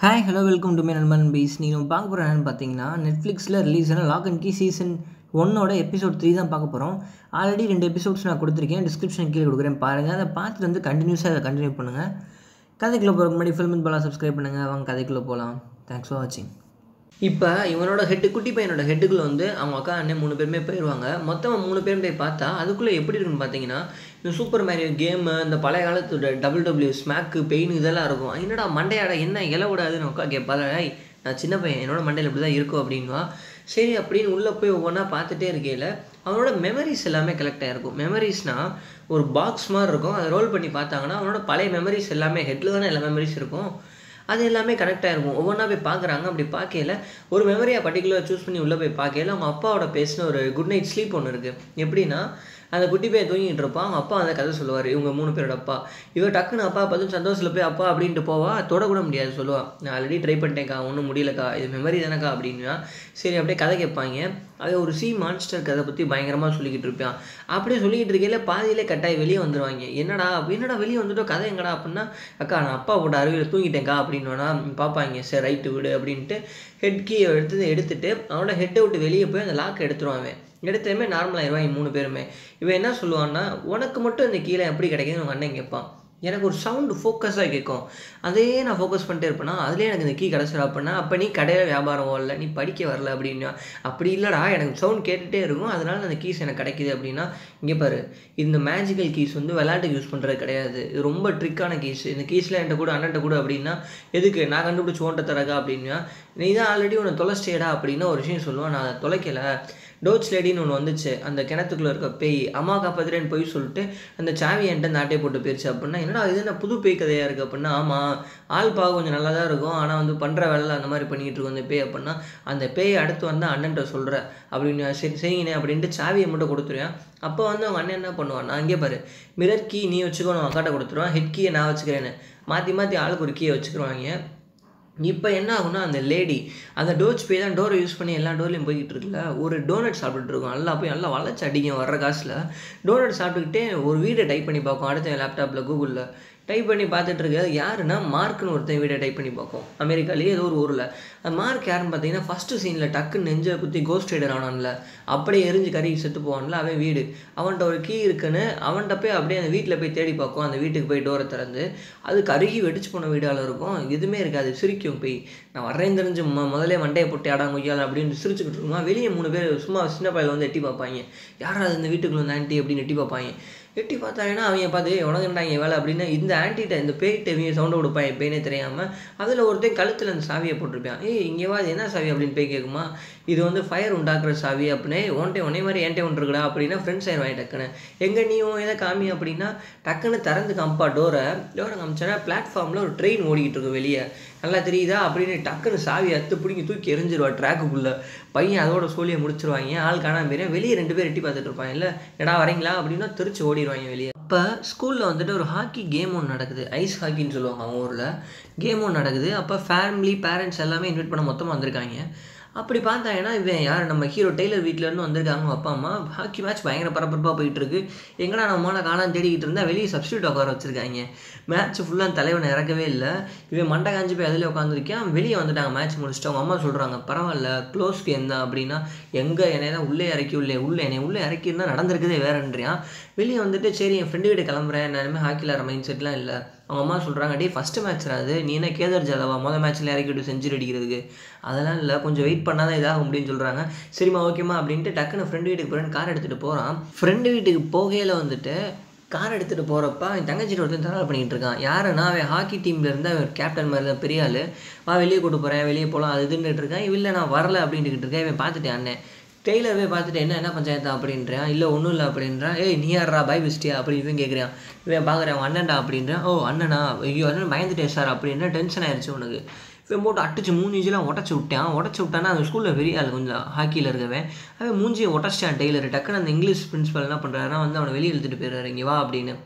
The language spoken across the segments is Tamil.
hi hello welcome to my நண்பன் பீஸ் நீங்கள் பார்க்க போகிற என்னன்னு பார்த்தீங்கன்னா நெட்ஃப்ளிக்ஸில் ரிலீஸ் ஆன லாக் அண்ட் கீ சீசன் ஒன்னோட எபிசோட் த்ரீ தான் பார்க்க போகிறோம் ஆல்ரெடி ரெண்டு எபிசோட்ஸ் நான் கொடுத்துருக்கேன் டிஸ்கிரிப்ஷன் கீழே கொடுக்குறேன் பாருங்கள் அதை பார்த்துட்டு வந்து கண்டினியூஸாக அதை கண்டினியூ பண்ணுங்கள் கதைக்குள்ளே போகிறதுக்கு முன்னாடி ஃபில்ம் பாலா சப்ஸ்கிரைப் பண்ணுங்கள் வாங்க கதைக்குள்ளே போகலாம் தேங்க்ஸ் ஃபார் வாட்சிங் இப்போ இவனோட ஹெட்டு குட்டி பையனோட ஹெட்டுக்குள்ளே வந்து அவங்க அக்கா அண்ணன் மூணு பேருமே போயிடுவாங்க மொத்தம் மூணு பேரும் போய் பார்த்தா அதுக்குள்ளே எப்படி இருக்குன்னு பார்த்தீங்கன்னா இந்த சூப்பர் மேரியோ கேமு இந்த பழைய காலத்தோட டபுள் டபிள்யூ ஸ்மாக்கு பெயின் இதெல்லாம் இருக்கும் என்னடா மண்டையாடா என்ன இலை விடாதுன்னு அக்கா கேட்பாத "ஏய், நான் சின்ன பையன் என்னோட மண்டையில் இப்படி தான் இருக்கும் அப்படின்வா சரி அப்படின்னு உள்ளே போய் ஒவ்வொன்றா பார்த்துட்டே இருக்கையில் அவனோட மெமரிஸ் எல்லாமே கலெக்ட் ஆகிருக்கும் மெமரிஸ்னால் ஒரு பாக்ஸ் மாதிரி இருக்கும் அதை ரோல் பண்ணி பார்த்தாங்கன்னா அவனோட பழைய மெமரிஸ் எல்லாமே ஹெட்டில் தானே எல்லா மெமரிஸ் இருக்கும் அது எல்லாமே கனெக்ட் ஆகிருக்கும் ஒவ்வொன்றா போய் பார்க்குறாங்க அப்படி பார்க்கையில ஒரு மெமரியை பர்டிகுலர் சூஸ் பண்ணி உள்ளே போய் பார்க்கையில அவங்க அப்பாவோட பேசின ஒரு குட் நைட் ஸ்லீப் ஒன்று இருக்குது எப்படின்னா அந்த குட்டி பையன் தூங்கிட்டு இருப்பான் அவங்க அப்பா அந்த கதை சொல்லுவார் இவங்க மூணு பேரோட அப்பா இவன் டக்குன்னு அப்பா பார்த்து சந்தோஷத்தில் போய் அப்பா அப்படின்ட்டு போவா தொடக்கூட முடியாது சொல்லுவா நான் ஆல்ரெடி ட்ரை பண்ணிட்டேன்க்கா ஒன்றும் முடியலக்கா இது மெமரி தானேக்கா அப்படின்னா சரி அப்படியே கதை கேட்பாங்க அது ஒரு சி மான்ஸ்டர் கதை பற்றி பயங்கரமாக சொல்லிக்கிட்டு இருப்பான் அப்படியே சொல்லிக்கிட்டு இருக்கையில பாதியிலே கட்டாயி வெளியே வந்துடுவாங்க என்னடா என்னடா வெளியே வந்துட்டோம் கதை எங்கடா அப்படின்னா அக்கா நான் அப்பா போட்ட அருவியில் தூங்கிட்டேன்க்கா அப்படின்னா பார்ப்பாங்க சரி ரைட்டு விடு அப்படின்ட்டு ஹெட் கீ எடுத்து எடுத்துட்டு அவனோட ஹெட்டை விட்டு வெளியே போய் அந்த லாக்கை எடுத்துருவான் அவன் எடுத்ததுமே நார்மலாகிடுவாங்க மூணு பேருமே இவன் என்ன சொல்லுவான்னா உனக்கு மட்டும் இந்த கீழே எப்படி கிடைக்குதுன்னு உங்கள் அண்ணன் கேட்பான் எனக்கு ஒரு சவுண்டு ஃபோக்கஸாக கேட்கும் அதே நான் ஃபோக்கஸ் பண்ணிட்டே இருப்பேனா அதுலேயே எனக்கு இந்த கீ கிடச்சிடும் அப்படின்னா அப்போ நீ கடையில் வியாபாரம் வரல நீ படிக்க வரல அப்படின்னா அப்படி இல்லைடா எனக்கு சவுண்ட் கேட்டுகிட்டே இருக்கும் அதனால அந்த கீஸ் எனக்கு கிடைக்குது அப்படின்னா இங்கே பாரு இந்த மேஜிக்கல் கீஸ் வந்து விளையாட்டுக்கு யூஸ் பண்ணுறது கிடையாது இது ரொம்ப ட்ரிக்கான கீஸ் இந்த கீஸில் என்கிட்ட கூட அண்ணன்ட்ட கூட அப்படின்னா எதுக்கு நான் கண்டுபிடிச்சி ஓட்ட தரகா அப்படின்னா நீ தான் ஆல்ரெடி உன்னை தொலைச்சிட்டேடா அப்படின்னா ஒரு விஷயம் சொல்லுவான் நான் அதை தொலைக்கலை டோச் லேடின்னு ஒன்று வந்துச்சு அந்த கிணத்துக்குள்ளே இருக்க பேய் அம்மா காப்பாத்துறேன்னு போய் சொல்லிட்டு அந்த சாவி என்கிட்ட இந்த ஆட்டையை போட்டு போயிருச்சு அப்படின்னா என்னடா இது என்ன புது பேய் கதையாக இருக்குது அப்படின்னா ஆமாம் ஆள் பார்க்க கொஞ்சம் நல்லா தான் இருக்கும் ஆனால் வந்து பண்ணுற வேலை அந்த மாதிரி பண்ணிக்கிட்டு இருக்கும் அந்த பேய் அப்படின்னா அந்த பேயை அடுத்து வந்து அண்ணன்ட்ட சொல்கிற அப்படின்னு சரி செய்யுங்கண்ணே அப்படின்ட்டு சாவியை மட்டும் கொடுத்துருவேன் அப்போ வந்து அவங்க அண்ணன் என்ன பண்ணுவான் நான் அங்கே பாரு மிரர் கீ நீ வச்சுக்கோ நான் அக்காட்ட கொடுத்துருவான் ஹெட் கீயை நான் வச்சுக்கிறேன்னு மாற்றி மாற்றி ஆளுக்கு ஒரு கீயை வச்சுக்கிருவாங்க இப்போ என்ன ஆகும்னா அந்த லேடி அந்த டோச் போய் தான் டோரை யூஸ் பண்ணி எல்லா டோர்லையும் போய்கிட்டு இருக்குல்ல ஒரு டோனட் சாப்பிட்டுட்டு இருக்கும் நல்லா போய் நல்லா வளைச்சு அடிக்கும் வர்ற காசில் டோனட் சாப்பிட்டுக்கிட்டே ஒரு வீடை டைப் பண்ணி பார்க்கும் அடுத்த லேப்டாப்பில் கூகுளில் டைப் பண்ணி பார்த்துட்டு இருக்க யாருன்னா மார்க்னு ஒருத்தன் வீடை டைப் பண்ணி பார்க்கும் அமெரிக்காலேயே ஏதோ ஒரு ஊரில் அந்த மார்க் யாருன்னு பார்த்தீங்கன்னா ஃபஸ்ட்டு சீனில் டக்குன்னு நெஞ்சை குத்தி கோஸ்ட் ரைடர் ஆனான்ல அப்படியே எரிஞ்சு கறி செத்து போவான்ல அவன் வீடு அவன்கிட்ட ஒரு கீ இருக்குன்னு அவன்கிட்ட போய் அப்படியே அந்த வீட்டில் போய் தேடி பார்க்கும் அந்த வீட்டுக்கு போய் டோரை திறந்து அது கருகி வெடிச்சு போன வீடால இருக்கும் எதுவுமே இருக்காது சிரிக்கும் போய் நான் வர்றேன் தெரிஞ்சு மொ முதல்ல மண்டையை போட்டு ஆடாங்க கொய்யால அப்படின்னு சிரிச்சுக்கிட்டு இருக்குமா வெளியே மூணு பேர் சும்மா சின்ன பையில வந்து எட்டி பார்ப்பாங்க யாராவது இந்த வீட்டுக்குள்ள வந்து ஆன்ட்டி அப்படின்னு எட்டி பார்ப்பாங்க எட்டி பார்த்தாங்கன்னா அவங்க பார்த்து உனக்கு என்னடாங்க வேலை அப்படின்னு இந்த ஆன்ட்டிகிட்ட இந்த பேய்கிட்ட இவங்க சவுண்டை கொடுப்பாங்க பேனே தெரியாமல் அதில் ஒருத்தன் கழுத்தில் அந்த சாவியை போட்டிருப்பான் ஏய் இங்கே வா இது என்ன சாவி அப்படின்னு போய் கேட்குமா இது வந்து ஃபயர் உண்டாக்குற சாவி அப்படின்னு ஒன்ட்டே உன்னே மாதிரி என்கிட்ட ஒன்று இருக்குடா அப்படின்னா ஃப்ரெண்ட்ஸ் ஆயிடுவாங்க டக்குன்னு எங்கே நீயும் எதை காமி அப்படின்னா டக்குன்னு திறந்து காமிப்பா டோரை டோரை காமிச்சேன்னா பிளாட்ஃபார்மில் ஒரு ட்ரெயின் ஓடிக்கிட்டு இருக்கு வெளியே நல்லா தெரியுதா அப்படின்னு டக்குன்னு சாவி அத்து பிடிங்கி தூக்கி எரிஞ்சிருவா ட்ராக்குக்குள்ளே பையன் அதோட சோழியை முடிச்சிருவாங்க ஆள் காணாம போயிடும் வெளியே ரெண்டு பேர் எட்டி பார்த்துட்டு இருப்பாங்க இல்லை எடா வரீங்களா அப்படின்னா திருச்சி ஓடிடுவாங்க வெளியே அப்போ ஸ்கூலில் வந்துட்டு ஒரு ஹாக்கி கேம் ஒன்று நடக்குது ஐஸ் ஹாக்கின்னு சொல்லுவாங்க அவங்க ஊரில் கேம் ஒன்று நடக்குது அப்போ ஃபேமிலி பேரண்ட்ஸ் எல்லாமே இன்வைட் பண்ண மொத்தமாக வந்திருக்காங்க அப்படி பார்த்தாங்கன்னா இவன் யார் நம்ம ஹீரோ டெய்லர் வீட்டிலேருந்து வந்திருக்காங்க அவங்க அப்பா அம்மா ஹாக்கி மேட்ச் பயங்கர பரபரப்பாக போயிட்டு இருக்கு எங்கடா நம்ம காணான்னு தேடிக்கிட்டு இருந்தால் வெளியே சப்ஸ்டியூட் உட்கார வச்சிருக்காங்க மேட்ச் ஃபுல்லாக தலைவனை இறக்கவே இல்லை இவன் மண்டை காஞ்சி போய் அதில் உட்காந்துருக்கான் வெளியே வந்துட்டாங்க மேட்ச் முடிச்சுட்டு அவங்க அம்மா சொல்கிறாங்க பரவாயில்ல க்ளோஸ் கேம் தான் அப்படின்னா எங்கே என்னை தான் உள்ளே இறக்கி உள்ளே உள்ளே என்னை உள்ளே இறக்கியிருந்தா நடந்திருக்குதே வேறன்றியான் வெளியே வந்துட்டு சரி என் ஃப்ரெண்டு வீடு கிளம்புறேன் நான் இனிமேல் ஹாக்கியில் வர மைண்ட் செட்லாம் இல்லை அவங்க அம்மா சொல்கிறாங்க டே ஃபஸ்ட்டு மேட்ச் அது நீ என்ன கேதர் ஜாதவா மொதல் மேட்ச்சில் இறக்கி விட்டு செஞ்சுரி அடிக்கிறதுக்கு அதெல்லாம் இல்லை கொஞ்சம் வெயிட் பண்ணால் தான் இதாகும் அப்படின்னு சொல்கிறாங்க சரிம்மா ஓகேம்மா அப்படின்ட்டு டக்குன்னு ஃப்ரெண்டு வீட்டுக்கு போகிறேன்னு கார் எடுத்துகிட்டு போகிறான் ஃப்ரெண்டு வீட்டுக்கு போகையில் வந்துட்டு கார் எடுத்துகிட்டு போகிறப்ப அவன் தங்கச்சிட்டு ஒருத்தன் தகவல் பண்ணிகிட்டு இருக்கான் யாருன்னா அவன் ஹாக்கி டீமில் இருந்து அவன் கேப்டன் மாதிரி தான் பெரிய ஆள் வா வெளியே கூட்டு போகிறேன் வெளியே போகலாம் அது இதுன்னுட்டு இருக்கேன் இல்லை நான் வரல அப்படின்ட்டு இருக்கேன் இவன் பார்த்துட்டேன் அண்ணன் டெய்லர் போய் பார்த்துட்டு என்ன என்ன பஞ்சாயத்தா அப்படின்றான் இல்லை ஒன்றும் இல்லை அப்படின்றான் ஏய் நீ யாரா பாய் பெஸ்டியா அப்படி இவன் கேட்குறான் இவன் பார்க்குறேன் அவன் அண்ணன்டா அப்படின்றான் ஓ அண்ணனா ஐயோ அண்ணன் பயந்துட்டேன் சார் அப்படின்னா டென்ஷன் ஆயிடுச்சு உனக்கு இவன் போட்டு அடிச்சு மூஞ்சிலாம் உடச்சி விட்டான் உடச்சி விட்டானா அந்த ஸ்கூலில் பெரிய ஆள் கொஞ்சம் ஹாக்கியில் இருக்கவன் அவன் மூஞ்சியை உடச்சிட்டான் டெய்லர் டக்குன்னு அந்த இங்கிலீஷ் பிரின்ஸிபல் என்ன பண்ணுறாருன்னா வந்து அவனை வெளியே இழுத்துட்டு போயிடுறாரு இங்கே வா அப்படின்னு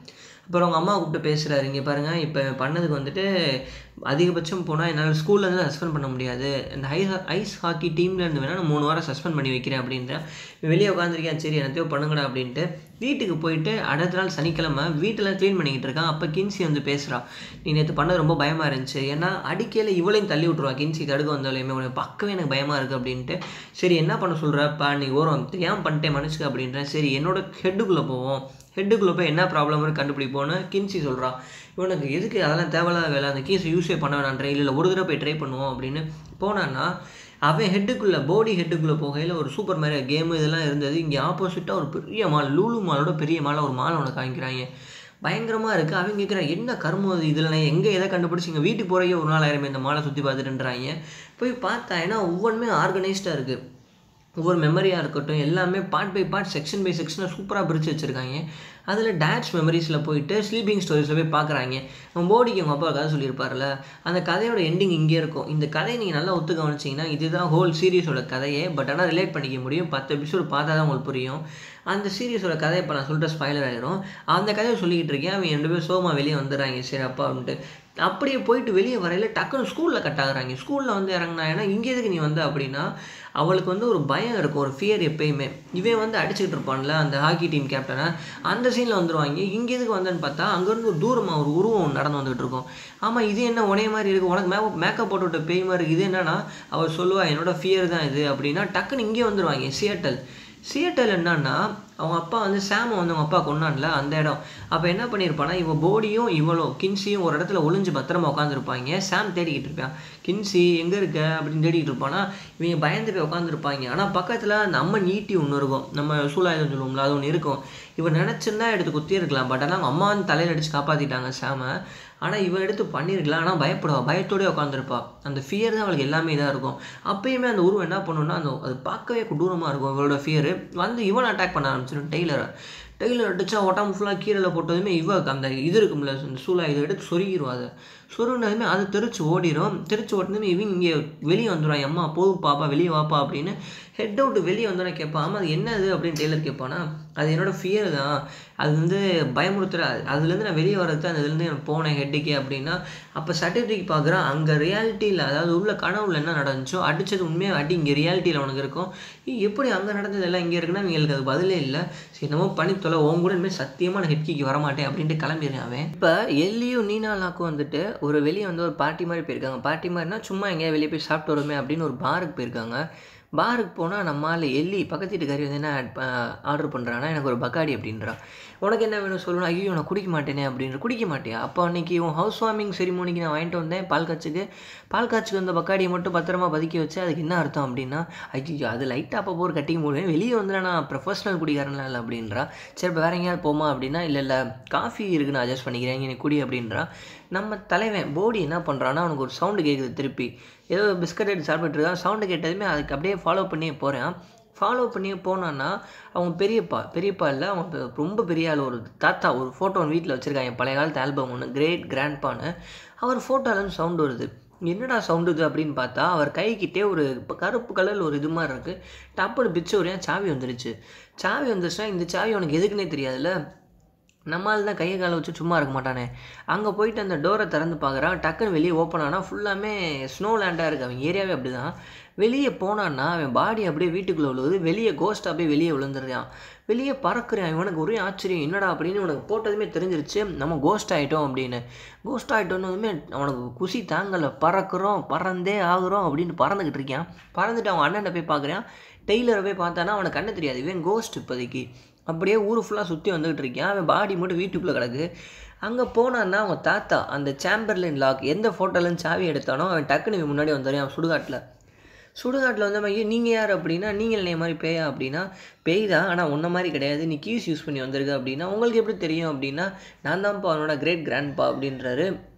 அப்புறம் அவங்க அம்மா கூப்பிட்டு பேசுகிறாரு இங்கே பாருங்கள் இப்போ பண்ணதுக்கு வந்துட்டு அதிகபட்சம் போனால் என்னால் ஸ்கூல்லேருந்து சஸ்பெண்ட் பண்ண முடியாது இந்த ஐஸ் ஐஸ் ஹாக்கி டீம்லேருந்து வேணால் நான் மூணு வாரம் சஸ்பெண்ட் பண்ணி வைக்கிறேன் அப்படின்றேன் வெளியே உட்காந்துருக்கேன் சரி என்னத்தையோ பண்ணுங்கடா அப்படின்ட்டு வீட்டுக்கு போயிட்டு அடுத்த நாள் சனிக்கிழமை வீட்டில் க்ளீன் பண்ணிக்கிட்டு இருக்கான் அப்போ கின்சி வந்து பேசுகிறா நீ நேற்று பண்ணது ரொம்ப பயமாக இருந்துச்சு ஏன்னா அடிக்கையில் இவளையும் தள்ளி விட்ருவா கின்சி தடுக்க வந்தாலுமே உனக்கு பக்கவே எனக்கு பயமாக இருக்குது அப்படின்ட்டு சரி என்ன பண்ண சொல்கிறப்பா நீ ஓரம் தெரியாமல் பண்ணிட்டேன் மனுஷுக்கு அப்படின்றேன் சரி என்னோட ஹெட்டுக்குள்ளே போவோம் ஹெட்டுக்குள்ளே போய் என்ன ப்ராப்ளம்னு கண்டுபிடிப்போன்னு கின்சி சொல்கிறா இவனுக்கு எதுக்கு அதெல்லாம் தேவையில்லாத வேலை அந்த கீஸை யூஸே பண்ண வேணான்றேன் இல்லை ஒரு தடவை போய் ட்ரை பண்ணுவோம் அப்படின்னு போனான்னா அவன் ஹெட்டுக்குள்ளே போடி ஹெட்டுக்குள்ளே போகையில் ஒரு சூப்பர் மேரிய கேமு இதெல்லாம் இருந்தது இங்கே ஆப்போசிட்டாக ஒரு பெரிய மால் லூலு மாலோட பெரிய மாலை ஒரு மாலை ஒன்று காமிக்கிறாங்க பயங்கரமாக இருக்குது அவங்க கேட்குறான் என்ன கருமம் அது இதில் நான் எங்கே எதை கண்டுபிடிச்சி இங்கே வீட்டுக்கு போகிறக்கே ஒரு நாள் ஆயிரமே இந்த மாலை சுற்றி பார்த்துட்டுன்றாங்க போய் பார்த்தா ஏன்னா ஒவ்வொன்றுமே ஆர்கனைஸ்டாக இருக்குது ஒவ்வொரு மெமரியாக இருக்கட்டும் எல்லாமே part by part section by செக்ஷனாக சூப்பராக பிரித்து வச்சுருக்காங்க அதில் டேட்ஸ் மெமரிஸில் போயிட்டு ஸ்லீப்பிங் ஸ்டோரிஸில் போய் பார்க்குறாங்க நம்ம போடிக்கு அவங்க அப்பா கதை சொல்லியிருப்பார்ல அந்த கதையோட எண்டிங் இங்கே இருக்கும் இந்த கதையை நீங்கள் நல்லா ஒத்து கவனிச்சிங்கன்னா இதுதான் ஹோல் சீரியஸோட கதையே பட் ஆனால் ரிலேட் பண்ணிக்க முடியும் பத்து எபிசோடு பார்த்தா தான் உங்களுக்கு புரியும் அந்த சீரியஸோட கதையை இப்போ நான் சொல்லிட்டு ஸ்பாய்லர் ஆயிரும் அந்த கதையை சொல்லிக்கிட்டு இருக்கேன் அவன் ரெண்டு பேரும் சோமா வெளியே வந்துடுறாங்க சரி அப்பா அப்படின்ட்டு அப்படியே போயிட்டு வெளியே வரையில டக்குன்னு ஸ்கூலில் கட் ஆகுறாங்க ஸ்கூலில் வந்து இறங்கினா ஏன்னா இங்கே எதுக்கு நீ வந்த அப்படின்னா அவளுக்கு வந்து ஒரு பயம் இருக்கும் ஒரு ஃபியர் எப்பயுமே இவன் வந்து அடிச்சுக்கிட்டு இருப்பான்ல அந்த ஹாக்கி டீம் கேப்டனை அந்த சீனில் வந்துருவாங்க இங்கே எதுக்கு வந்தேன்னு பார்த்தா அங்கேருந்து ஒரு தூரமாக ஒரு உருவம் நடந்து வந்துகிட்டு இருக்கும் ஆமாம் இது என்ன உனைய மாதிரி இருக்குது உனக்கு மேக்கப் மேக்கப் போட்டு விட்ட பேய் மாதிரி இருக்குது இது என்னன்னா அவள் சொல்லுவா என்னோட ஃபியர் தான் இது அப்படின்னா டக்குன்னு இங்கே வந்துருவாங்க சியட்டல் சியட்டல் என்னன்னா அவங்க அப்பா வந்து சாமை வந்து அவங்க அப்பா கொண்டான்ல அந்த இடம் அப்போ என்ன பண்ணியிருப்பானா இவன் போடியும் இவளும் கின்சியும் ஒரு இடத்துல ஒளிஞ்சு பத்திரமா உட்காந்துருப்பாங்க சாம் தேடிக்கிட்டு இருப்பான் கின்சி எங்கே இருக்க அப்படின்னு தேடிக்கிட்டு இருப்பானா இவங்க பயந்து போய் உட்காந்துருப்பாங்க ஆனால் பக்கத்தில் அந்த அம்மன் ஈட்டி ஒன்று இருக்கும் நம்ம சூலாயுதம் சொல்லுவோம்ல அது ஒன்று இருக்கும் இவன் நினச்சிருந்தா எடுத்து குத்தி இருக்கலாம் பட் ஆனால் அவங்க அம்மா வந்து தலையில் அடித்து காப்பாற்றிட்டாங்க சாமை ஆனால் இவன் எடுத்து பண்ணியிருக்கலாம் ஆனால் பயப்படுவா பயத்தோடய உட்காந்துருப்பா அந்த ஃபியர் தான் அவளுக்கு எல்லாமே இதாக இருக்கும் அப்பயுமே அந்த உருவம் என்ன பண்ணுன்னா அந்த அது பார்க்கவே கொடூரமாக இருக்கும் இவளோட ஃபியர் வந்து இவன் அட்டாக் பண்ண ஆரம்பிச்சிடும் டெய்லரை டெய்லர் அடிச்சா உடம்பு ஃபுல்லாக கீரையில் போட்டதுமே இவ அந்த இது இருக்கும்ல இந்த சூளா இதை எடுத்து சொருகிரும் அதை சொருகினதுமே அது தெரிச்சு ஓடிடும் தெரிச்சு ஓட்டினதுமே இவங்க இங்கே வெளியே வந்துடுவான் அம்மா போதும் பாப்பா வெளியே வாப்பா அப்படின்னு ஹெட் அவுட் வெளியே வந்தோடனே கேட்பான் ஆமாம் அது என்னது அப்படின்னு டெய்லர் கேட்பானா அது என்னோட ஃபியர் தான் அது வந்து பயமுறுத்துற அதுலேருந்து நான் வெளியே வரது அந்த இதுலேருந்து நான் போனேன் ஹெட்டுக்கே அப்படின்னா அப்போ சர்டிஃபிகேட் பார்க்குறான் அங்கே ரியாலிட்டியில் அதாவது உள்ள கனவுல என்ன நடந்துச்சோ அடித்தது உண்மையாக அடி இங்கே ரியாலிட்டியில் உனக்கு இருக்கும் எப்படி அங்கே நடந்தது எல்லாம் இங்கே இருக்குன்னா இவங்களுக்கு அது பதிலே இல்லை சரி என்னமோ பண்ணி தொலை உன் கூட இனிமேல் சத்தியமாக நான் ஹெட்கிக்கு வரமாட்டேன் அப்படின்ட்டு கிளம்பிடுறேன் அவன் இப்போ எல்லியும் நீனாலாக்கும் வந்துட்டு ஒரு வெளியே வந்து ஒரு பார்ட்டி மாதிரி போயிருக்காங்க பார்ட்டி மாதிரினா சும்மா எங்கேயா வெளியே போய் சாப்பிட்டு வருமே அப்படின்னு ஒரு பாருக்கு போயிருக்காங்க பாருக்கு போனால் நம்மால் எல்லி பக்கத்து வீட்டுக்காரி வந்து என்ன ஆர்டர் பண்ணுறான்னா எனக்கு ஒரு பக்காடி அப்படின்றான் உனக்கு என்ன வேணும் சொல்லணும் ஐயோ நான் குடிக்க மாட்டேனே அப்படின்ற குடிக்க மாட்டியா அப்போ அன்றைக்கி உன் ஹவுஸ் வார்மிங் செரிமோனிக்கு நான் வாங்கிட்டு வந்தேன் பால் காய்ச்சுக்கு பால் காய்ச்சுக்கு வந்த பக்காடியை மட்டும் பத்திரமா பதுக்கி வச்சு அதுக்கு என்ன அர்த்தம் அப்படின்னா ஐயோ அது லைட்டாக அப்போ போகிற கட்டிக்க முடியும் வெளியே வந்து நான் ப்ரொஃபஷனல் குடிக்காரன்லாம் இல்லை அப்படின்றா சரி இப்போ வேற எங்கேயாவது போமா அப்படின்னா இல்லை இல்லை காஃபி இருக்கு நான் அட்ஜஸ்ட் பண்ணிக்கிறேன் நீ குடி அப்படின்றா நம்ம தலைவன் போடி என்ன பண்ணுறான்னா அவனுக்கு ஒரு சவுண்டு கேட்குது திருப்பி ஏதோ பிஸ்கட் எடுத்து சாப்பிட்டுட்டு இருக்கான் சவுண்டு கேட்டதுமே அதுக்கு அப்படியே ஃபாலோ பண்ணியே போகிறேன் ஃபாலோ பண்ணியே போனான்னா அவங்க பெரியப்பா பெரியப்பா இல்லை அவங்க ரொம்ப பெரிய ஆள் ஒரு தாத்தா ஒரு ஃபோட்டோ ஒன்று வீட்டில் வச்சுருக்காங்க பழைய காலத்து ஆல்பம் ஒன்று கிரேட் கிராண்ட்பான்னு அவர் ஃபோட்டோலேருந்து சவுண்டு வருது என்னடா சவுண்டு இது அப்படின்னு பார்த்தா அவர் கைக்கிட்டே ஒரு கருப்பு கலரில் ஒரு இது மாதிரி இருக்குது டப்புன்னு பிச்சு ஒரே சாவி வந்துடுச்சு சாவி வந்துருச்சுன்னா இந்த சாவி உனக்கு எதுக்குன்னே தெரியாதுல்ல நம்மால் தான் கையை காலை வச்சு சும்மா இருக்க மாட்டானே அங்கே போயிட்டு அந்த டோரை திறந்து பார்க்குறான் டக்குன்னு வெளியே ஓப்பன் ஆனால் ஃபுல்லாமே ஸ்னோ லேண்டாக இருக்குது அவன் ஏரியாவே அப்படி தான் வெளியே போனான்னா அவன் பாடி அப்படியே வீட்டுக்குள்ளே விழுவுது வெளியே கோஸ்ட் அப்படியே வெளியே விழுந்துடுறான் வெளியே பறக்குறான் இவனுக்கு ஒரே ஆச்சரியம் என்னடா அப்படின்னு உனக்கு போட்டதுமே தெரிஞ்சிருச்சு நம்ம கோஸ்ட் ஆகிட்டோம் அப்படின்னு கோஸ்ட் ஆகிட்டோன்னதுமே அவனுக்கு குசி தாங்கலை பறக்கிறோம் பறந்தே ஆகுறோம் அப்படின்னு பறந்துக்கிட்டு இருக்கான் பறந்துட்டு அவன் அண்ணனை போய் பார்க்குறான் டெய்லரை போய் பார்த்தானா அவனுக்கு கண்ணு தெரியாது இவன் கோஸ்ட் இப்போதைக்கு அப்படியே ஊர் ஃபுல்லாக சுற்றி வந்துகிட்டு இருக்கான் அவன் பாடி மட்டும் வீட்டுக்குள்ளே கிடக்கு அங்கே போனான்னா அவங்க தாத்தா அந்த சாம்பர்லின் லாக் எந்த ஃபோட்டோலேருந்து சாவி எடுத்தானோ அவன் டக்குன்னு இவன் முன்னாடி வந்துடுறான் அவன் சுடுகாட்டில் சுடுகாட்டில் வந்து ஐயோ நீங்கள் யார் அப்படின்னா நீங்கள் என்னைய மாதிரி பேயா அப்படின்னா பேய் தான் ஆனால் உன்ன மாதிரி கிடையாது நீ கீஸ் யூஸ் பண்ணி வந்திருக்க அப்படின்னா உங்களுக்கு எப்படி தெரியும் அப்படின்னா நான் தான்ப்பா அவனோட கிரேட் கிராண்ட்பா அப்படின்றாரு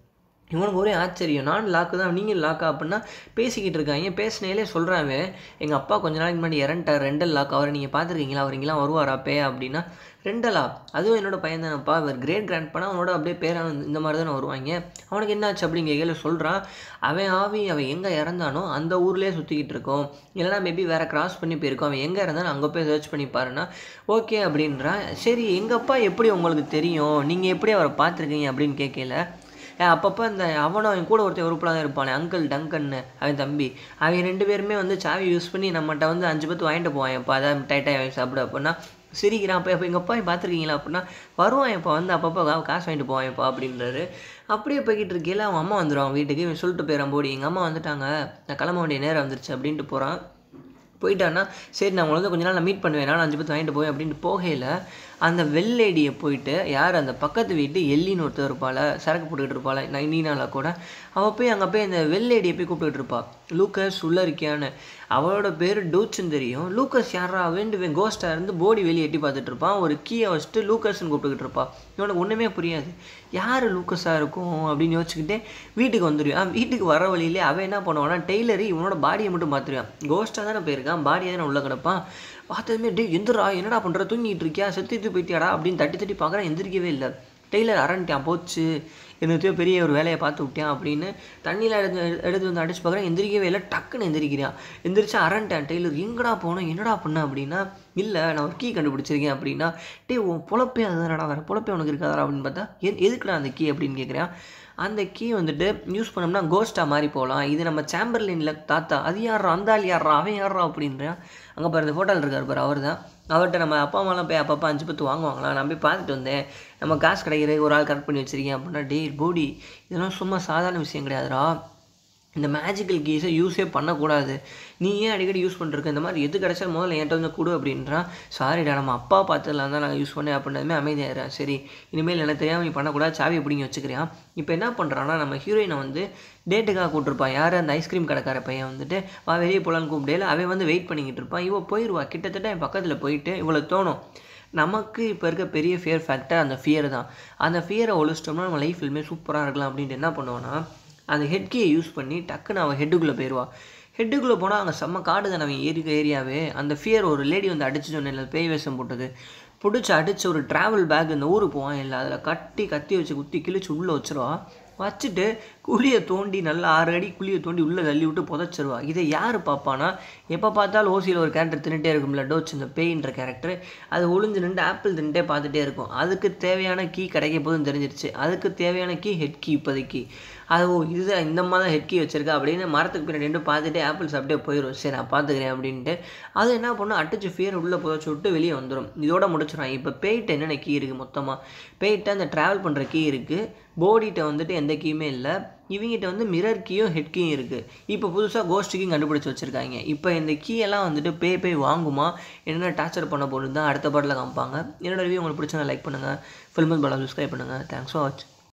இவனுக்கு ஒரே ஆச்சரியம் நான் லாக்கு தான் நீங்கள் லாக்கா அப்படின்னா பேசிக்கிட்டு இருக்காங்க பேசினேலே சொல்கிறாங்க எங்கள் அப்பா கொஞ்ச நாளைக்கு முன்னாடி இறந்துட்டார் ரெண்டல் லாக் அவரை நீங்கள் பார்த்துருக்கீங்களா அவர் இங்கெல்லாம் வருவாரா பே அப்படின்னா ரெண்டலா அதுவும் என்னோட பையன் தானப்பா அவர் கிரேட் கிராண்ட் பண்ணால் அவனோட அப்படியே பேரான இந்த மாதிரி தானே வருவாங்க அவனுக்கு என்னாச்சு அப்படின்னு கேட்கல சொல்கிறான் அவன் ஆவி அவன் எங்கே இறந்தானோ அந்த ஊர்லேயே சுற்றிக்கிட்டு இருக்கோம் இல்லைனா மேபி வேறு கிராஸ் பண்ணி போயிருக்கோம் அவன் எங்கே இருந்தாலும் அங்கே போய் சர்ச் பண்ணி பாருன்னா ஓகே அப்படின்றான் சரி எங்கள் அப்பா எப்படி உங்களுக்கு தெரியும் நீங்கள் எப்படி அவரை பார்த்துருக்கீங்க அப்படின்னு கேட்கல அப்பப்போ இந்த அவனும் அவன் கூட ஒருத்தன் உறுப்பில் தான் இருப்பானே அங்கிள் டங்கன்னு அவன் தம்பி அவன் ரெண்டு பேருமே வந்து சாவி யூஸ் பண்ணி நம்மகிட்ட வந்து அஞ்சு பத்து வாங்கிட்டு போவான் இப்போ அதான் டைட்டாக வாங்கி சாப்பிடு அப்படின்னா சிரிக்கிறான் அப்போ இப்போ எங்கள் அப்பா பார்த்துருக்கீங்களா அப்படின்னா வருவான் இப்போ வந்து அப்பப்போ கா- காசு வாங்கிட்டு போவான் இப்போ அப்படின்றாரு அப்படியே போய்கிட்டு இருக்கையில அவன் அம்மா வந்துடுவான் வீட்டுக்கு இவன் சொல்லிட்டு போயிடான் போடி எங்கள் அம்மா வந்துட்டாங்க நான் கிளம்ப வேண்டிய நேரம் வந்துருச்சு அப்படின்ட்டு போகிறான் போயிட்டான்னா சரி நான் உங்களை வந்து கொஞ்ச நாள் நான் மீட் பண்ணுவேன் நான் அஞ்சு பத்து வாங்கிட்டு போய் அப்படின்ட்டு போகையில் அந்த வெள்ளேடியை போயிட்டு யார் அந்த பக்கத்து வீட்டு எல்லின்னு ஒருத்தர் இருப்பாள் சரக்கு போட்டுக்கிட்டு இருப்பாள் நைனால கூட அவள் போய் அங்கே போய் அந்த வெள்ளேடியை போய் கூப்பிட்டுட்டு இருப்பா லூக்கஸ் உள்ள இருக்கியான்னு அவளோட பேர் டூச்சுன்னு தெரியும் லூக்கஸ் யாரா வேண்டு கோஸ்டாக இருந்து போடி வெளியே எட்டி பார்த்துட்டு இருப்பான் ஒரு கீயை வச்சுட்டு லூக்கஸ்ன்னு கூப்பிட்டுக்கிட்டு இருப்பா இவனுக்கு ஒன்றுமே புரியாது யார் லூக்கஸாக இருக்கும் அப்படின்னு யோசிச்சுக்கிட்டே வீட்டுக்கு வந்துடுவான் வீட்டுக்கு வர வழியிலே அவன் என்ன பண்ணுவான்னா டெய்லரி இவனோட பாடியை மட்டும் பார்த்துருவான் கோஸ்ட்டாக தானே போயிருக்கான் பாடியை தானே உள்ள கிடப்பான் பார்த்ததுமே டே எந்திரா என்னடா பண்ணுற தூங்கிட்டு இருக்கியா செத்துட்டு போயிட்டியாடா அப்படின்னு தட்டி தட்டி பார்க்குறேன் எந்திரிக்கவே இல்லை டெய்லர் அரண்டியான் போச்சு என்னத்தையோ பெரிய ஒரு வேலையை பார்த்து விட்டியான் அப்படின்னு தண்ணியில் எடுத்து எடுத்து வந்து அடிச்சு பார்க்குறேன் எந்திரிக்கவே இல்லை டக்குன்னு எந்திரிக்கிறான் எந்திரிச்சு அரண்டேன் டெய்லர் எங்கடா போனோம் என்னடா பண்ண அப்படின்னா இல்லை நான் ஒரு கீ கண்டுபிடிச்சிருக்கேன் அப்படின்னா டே உன் பொழப்பே அதுதானடா வேறு பொழப்பே உனக்கு இருக்காதா அப்படின்னு பார்த்தா எ எதுக்குடா அந்த கீ அப்படின்னு கேட்குறான் அந்த கீ வந்துட்டு யூஸ் பண்ணோம்னா கோஸ்ட்டாக மாறி போகலாம் இது நம்ம சாம்பர்லினில் தாத்தா அது யாரா அந்த ஆள் யாரா அவன் யாரா அப்படின்றான் அங்கே பாரு இந்த ஃபோட்டோவில் இருக்கார் பாரு அவர் தான் அவர்கிட்ட நம்ம அப்பா அம்மாலாம் போய் அப்பப்போ அஞ்சு பத்து வாங்குவாங்களா நான் போய் பார்த்துட்டு வந்தேன் நம்ம காசு கிடைக்கிறது ஒரு ஆள் கரெக்ட் பண்ணி வச்சிருக்கேன் அப்படின்னா டே போடி இதெல்லாம் சும்மா சாதாரண விஷயம் கிடையாதுடா இந்த மேஜிக்கல் கீஸை யூஸே பண்ணக்கூடாது நீ ஏன் அடிக்கடி யூஸ் பண்ணிருக்க இந்த மாதிரி எது கிடைச்சா முதல்ல என்கிட்ட வந்து கொடு அப்படின்றான் சாரிடா நம்ம அப்பா பார்த்ததுலாம் தான் நான் யூஸ் பண்ணேன் அப்படின்னதுமே அமைதியாகிறேன் சரி இனிமேல் எனக்கு தெரியாமல் நீ பண்ணக்கூடாது சாவி பிடிங்கி வச்சுக்கிறான் இப்போ என்ன பண்ணுறான்னா நம்ம ஹீரோயினை வந்து டேட்டுக்காக கூப்பிட்டுருப்பான் யார் அந்த ஐஸ்கிரீம் கடைக்கார பையன் வந்துட்டு வா வெளியே போகலான்னு கூப்பிடல அவன் வந்து வெயிட் பண்ணிக்கிட்டு இருப்பான் இவ போயிடுவா கிட்டத்தட்ட என் பக்கத்தில் போயிட்டு இவளுக்கு தோணும் நமக்கு இப்போ இருக்க பெரிய ஃபியர் ஃபேக்டர் அந்த ஃபியர் தான் அந்த ஃபியரை ஒழிச்சிட்டோம்னா நம்ம லைஃப் ஃபில்மே சூப்பராக இருக்கலாம் அப்படின்ட்டு என்ன பண்ணுவோன்னா அந்த ஹெட் கீயை யூஸ் பண்ணி டக்குன்னு அவன் ஹெட்டுக்குள்ளே போயிடுவா ஹெட்டுக்குள்ளே போனால் அங்கே செம்ம காடு தானே அவன் ஏரிக்க ஏரியாவே அந்த ஃபியர் ஒரு லேடி வந்து அடிச்சு சொன்னேன் பேய் வேஷம் போட்டது பிடிச்சி அடிச்சு ஒரு ட்ராவல் பேக் இந்த ஊருக்கு போவான் இல்லை அதில் கட்டி கத்தி வச்சு குத்தி கிழிச்சு உள்ளே வச்சிருவா வச்சுட்டு குழியை தோண்டி நல்லா ஆறு அடி குழியை தோண்டி உள்ளே தள்ளி விட்டு புதைச்சிருவா இதை யார் பார்ப்பானா எப்போ பார்த்தாலும் ஓசியில் ஒரு கேரக்டர் தின்னுட்டே இருக்கும்ல டோச் இந்த பேயின்ற கேரக்டர் அது ஒளிஞ்சு நின்று ஆப்பிள் தின்னுட்டே பார்த்துட்டே இருக்கும் அதுக்கு தேவையான கீ கிடைக்க போதும் தெரிஞ்சிருச்சு அதுக்கு தேவையான கீ ஹெட் கீ இப்போதைக்கு அது ஓ இதுதான் இந்த மாதிரி தான் ஹெட் கீ வச்சிருக்கா அப்படின்னு மரத்துக்கு பின்னாடி நின்று பார்த்துட்டு ஆப்பிள்ஸ் அப்படியே போயிடும் சரி நான் பார்த்துக்கிறேன் அப்படின்ட்டு அது என்ன பண்ணும் அடிச்சு ஃபியர் உள்ளே புதைச்சி விட்டு வெளியே வந்துடும் இதோட முடிச்சிடும் இப்போ பேய்கிட்ட என்னென்ன கீ இருக்குது மொத்தமாக பேய்கிட்ட அந்த ட்ராவல் பண்ணுற கீ இருக்குது போடிகிட்ட வந்துட்டு எந்த கீயுமே இல்லை இவங்கிட்ட வந்து மிரர் கீயும் ஹெட் கீயும் இருக்குது இப்போ புதுசாக கோஸ்ட் கீயும் கண்டுபிடிச்சி வச்சுருக்காங்க இப்போ இந்த கீ எல்லாம் வந்துட்டு பே பே வாங்குமா என்ன டார்ச்சர் பண்ண போகிறது தான் அடுத்த பாட்டில் காமிப்பாங்க என்னோட ரிவ்யூ உங்களுக்கு பிடிச்சா லைக் பண்ணுங்கள் ஃபில்மன் பாலா சப்ஸ்கிரைப் பண்ணுங்கள் தேங்க்ஸ் ஃபார் வாட்ச்